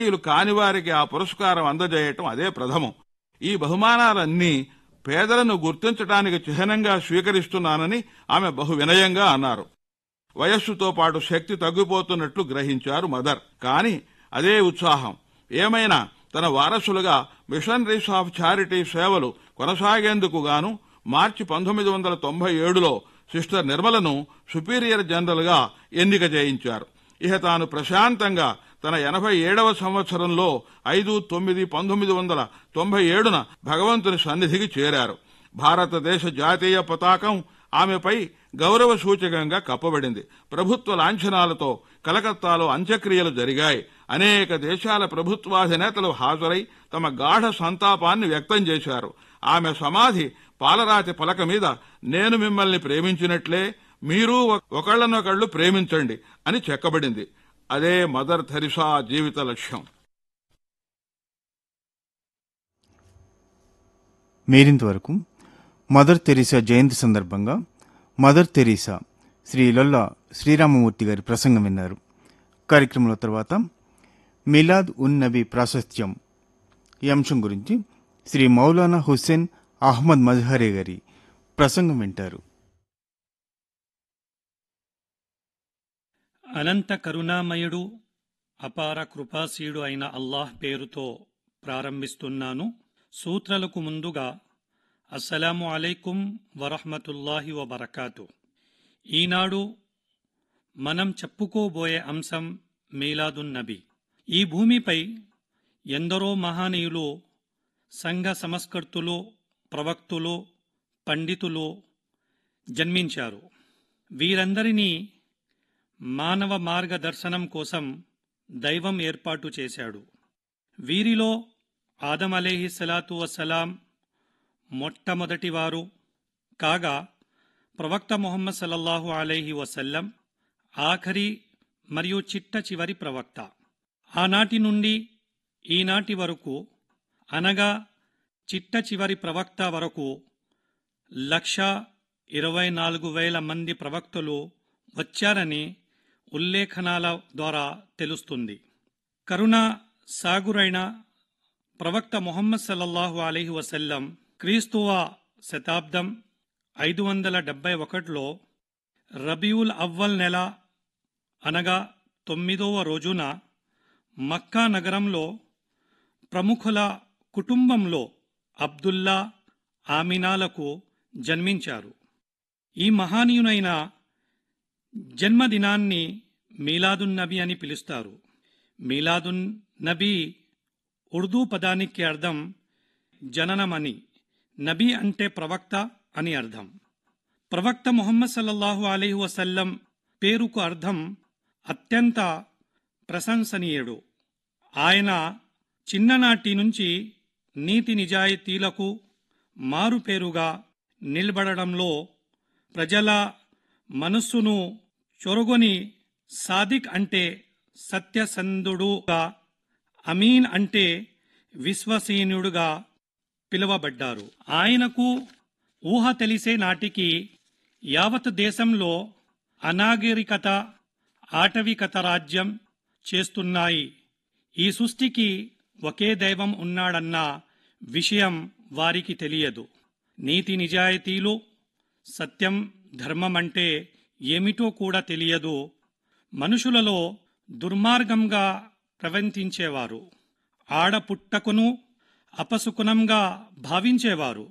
వీళ్ళు కాని వారికి ఆ పురస్కారం అందజేయటం అదే ప్రథమం ఈ బహుమానాలన్నీ పేదలను గుర్తించడానికి చిహ్నంగా స్వీకరిస్తున్నానని ఆమె బహు వినయంగా అన్నారు వయస్సుతో పాటు శక్తి తగ్గిపోతున్నట్లు గ్రహించారు మదర్ కాని అదే ఉత్సాహం ఏమైనా తన వారసులుగా మిషనరీస్ ఆఫ్ చారిటీ సేవలు కొనసాగేందుకు గాను మార్చి పంతొమ్మిది వందల తొంభై ఏడులో సిస్టర్ నిర్మలను సుపీరియర్ జనరల్ గా ఎన్నిక చేయించారు ఇహ తాను ప్రశాంతంగా తన ఎనభై ఏడవ సంవత్సరంలో ఐదు తొమ్మిది పంతొమ్మిది వందల తొంభై ఏడున భగవంతుని సన్నిధికి చేరారు భారతదేశ జాతీయ పతాకం ఆమెపై గౌరవ సూచకంగా కప్పబడింది ప్రభుత్వ లాంఛనాలతో కలకత్తాలో అంత్యక్రియలు జరిగాయి అనేక దేశాల ప్రభుత్వాధినేతలు హాజరై తమ గాఢ సంతాపాన్ని వ్యక్తం చేశారు ఆమె సమాధి పాలరాతి పలక మీద నేను మిమ్మల్ని ప్రేమించినట్లే మీరు ఒకళ్ళనొకళ్ళు ప్రేమించండి అని చెక్కబడింది అదే మదర్ థెరిసా జీవిత లక్ష్యం మీరింతవరకు మదర్ తెరీసా జయంతి సందర్భంగా మదర్ తెరీసా శ్రీ లొల్లా శ్రీరామమూర్తి గారి ప్రసంగం విన్నారు కార్యక్రమంలో తర్వాత మిలాద్ ఉన్ నబీ ప్రాశస్త్యం ఈ అంశం గురించి శ్రీ మౌలానా హుస్సేన్ అహ్మద్ మజ్హరే గారి ప్రసంగం వింటారు అనంత కరుణామయుడు అపార కృపాశీయుడు అయిన అల్లాహ్ పేరుతో ప్రారంభిస్తున్నాను సూత్రలకు ముందుగా అస్సలాము అలైకుం వరహమతుల్లాహి వబర్కాతు ఈనాడు మనం చెప్పుకోబోయే అంశం మీలాదున్ నబీ ఈ భూమిపై ఎందరో మహానీయులు సంఘ సంస్కర్తులు ప్రవక్తులు పండితులు జన్మించారు వీరందరినీ మానవ మార్గదర్శనం కోసం దైవం ఏర్పాటు చేశాడు వీరిలో ఆదం అలేహి సలాతు వసలాం మొట్టమొదటివారు కాగా ప్రవక్త ముహమ్మద్ సల్లల్లాహు అలైహి వసల్లం ఆఖరి మరియు చిట్ట చివరి ప్రవక్త ఆనాటి నుండి ఈనాటి వరకు అనగా చిట్ట చివరి ప్రవక్త వరకు లక్ష ఇరవై నాలుగు వేల మంది ప్రవక్తలు వచ్చారని ఉల్లేఖనాల ద్వారా తెలుస్తుంది కరుణ సాగురైన ప్రవక్త ముహమ్మద్ సల్లల్లాహు అలీహి వసల్లం క్రీస్తువ శతాబ్దం ఐదు వందల డెబ్బై ఒకటిలో రబీవుల్ అవ్వల్ నెల అనగా తొమ్మిదవ రోజున మక్కా నగరంలో ప్రముఖుల కుటుంబంలో అబ్దుల్లా ఆమినాలకు జన్మించారు ఈ మహానీయునైన జన్మదినాన్ని మీలాదున్ నబీ అని పిలుస్తారు మీలాదున్ నబీ ఉర్దూ పదానికి అర్థం జననమని నబీ అంటే ప్రవక్త అని అర్థం ప్రవక్త ముహమ్మద్ సల్లల్లాహు అలీహి వసల్లం పేరుకు అర్థం అత్యంత ప్రశంసనీయుడు ఆయన చిన్ననాటి నుంచి నీతి నిజాయితీలకు మారుపేరుగా నిలబడడంలో ప్రజల మనస్సును చొరగొని సాదిక్ అంటే సత్యసంధుడుగా అమీన్ అంటే విశ్వసనీయుడుగా పిలువబడ్డారు ఆయనకు ఊహ తెలిసే నాటికి యావత్ దేశంలో అనాగరికత ఆటవికత రాజ్యం చేస్తున్నాయి ఈ సృష్టికి ఒకే దైవం ఉన్నాడన్న విషయం వారికి తెలియదు నీతి నిజాయితీలు సత్యం ధర్మం అంటే ఏమిటో కూడా తెలియదు మనుషులలో దుర్మార్గంగా ప్రవర్తించేవారు ఆడపుట్టకును అపశకునంగా భావించేవారు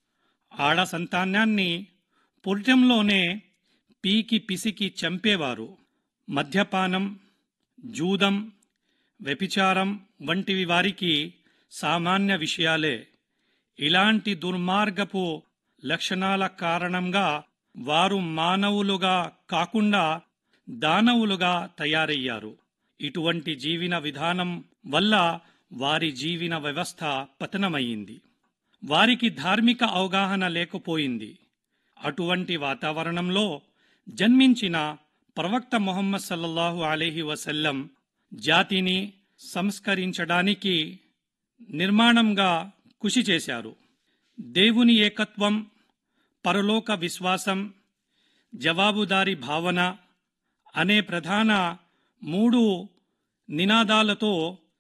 ఆడ సంతానాన్ని పురిటంలోనే పీకి పిసికి చంపేవారు మద్యపానం జూదం వ్యభిచారం వంటివి వారికి సామాన్య విషయాలే ఇలాంటి దుర్మార్గపు లక్షణాల కారణంగా వారు మానవులుగా కాకుండా దానవులుగా తయారయ్యారు ఇటువంటి జీవన విధానం వల్ల వారి జీవన వ్యవస్థ పతనమయ్యింది వారికి ధార్మిక అవగాహన లేకపోయింది అటువంటి వాతావరణంలో జన్మించిన ప్రవక్త మొహమ్మద్ సల్లల్లాహు అలీహి వసల్లం జాతిని సంస్కరించడానికి నిర్మాణంగా కృషి చేశారు దేవుని ఏకత్వం పరలోక విశ్వాసం జవాబుదారీ భావన అనే ప్రధాన మూడు నినాదాలతో